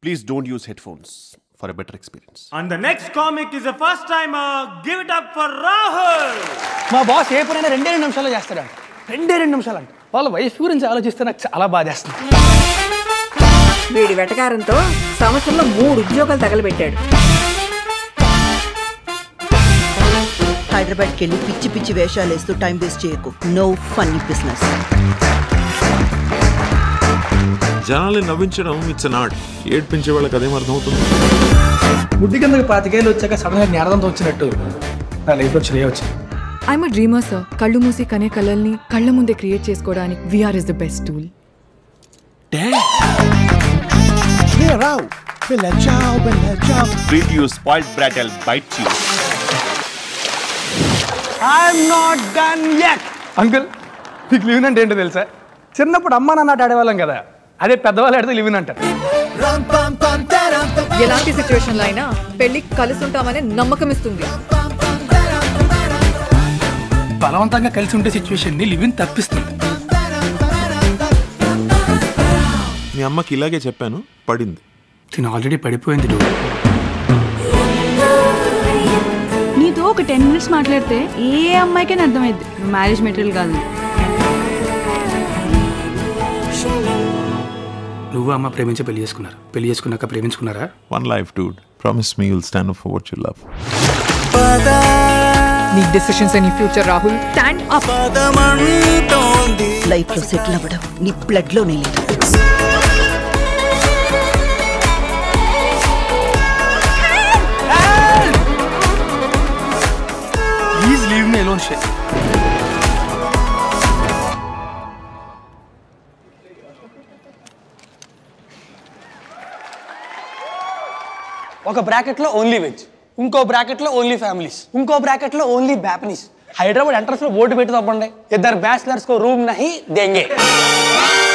Please don't use headphones for a better experience. And the next comic is a first timer. Give it up for Rahul. మా boss ఏ పనైనా రెండే రెండు నిమిషాల్లో చేస్తాడంట రెండే రెండు నిమిషాలు అంట వాళ్ళ వైఫ్ గురించి ఆలోచిస్తే నాకు చాలా బాధేస్తుంది వీడి వెటకారంతో సంవత్సరంలో మూడు ఉద్యోగాలు తగలబెట్టాడు హైదరాబాద్కి వెళ్ళి పిచ్చి పిచ్చి వేషాలు వేస్తూ టైం వేస్ట్ చేయకు నో ఫన్నీ బిజినెస్ జనాల్ని నవ్వించడం ఇట్స్ అన్ ఆర్ట్ ఏడ్పించే వాళ్ళకి అదేం అర్థమవుతుంది బుద్ధి కిందకి పాతికేళ్ళు వచ్చాక సడన్ గా జ్ఞానంతో వచ్చినట్టు నా లైఫ్లో వచ్చినాయి వచ్చాయి ఐఎమ్ డ్రీమర్ సార్ కళ్ళు మూసి కనే కళల్ని కళ్ళ ముందే క్రియేట్ చేసుకోవడానికి VR is the best tool Treat you spoiled brat, I'll bite you. I'm not done yet uncle మీకు లివిన్ అంటే ఏంటో తెలుసా చిన్నప్పుడు అమ్మ నాన్న ఆట ఆడేవాళ్ళం కదా అదే పెద్దవాళ్ళు ఆడితే లివిన్ అంటారు ఎలాంటి సిచ్యువేషన్ లో అయినా పెళ్లి కలిసి ఉంటామనే నమ్మకం ఇస్తుంది బలవంతంగా కలిసి ఉండే సిచ్యువేషన్ ని లివిన్ తప్పిస్తుంది మీ అమ్మకి ఇలాగే చెప్పాను పడింది తిను ఆల్రెడీ పడిపోయింది dude. నీతో ఒక టెన్ మినిట్స్ మాట్లాడితే ఏ అమ్మాయికైనా అర్థమైంది నువ్వు మ్యారేజ్ మెటీరియల్ కాదు నువ్వు అమ్మ ప్రేమించి పెళ్లి చేసుకున్నారు పెళ్లి చేసుకున్నాక ప్రేమించుకున్నారా one life dude promise me will stand for what you love నీ డెసిషన్స్ నీ future Rahul stand up life లో సెటిల్ అవ్వడం నీ బ్లడ్ లోనే లేదు ప్లీజ్ లీవ్ మీ అలోన్ షే ఒక బ్రాకెట్లో ఓన్లీ వెజ్ ఇంకో బ్రాకెట్లో ఓన్లీ ఫ్యామిలీస్ ఇంకో బ్రాకెట్లో ఓన్లీ బ్యాపనీస్ హైదరాబాద్ ఎంట్రన్స్ లో ఓటు పెట్టి తప్పండి ఇద్దరు బ్యాచిలర్స్ కో రూమ్ నహి దెంగే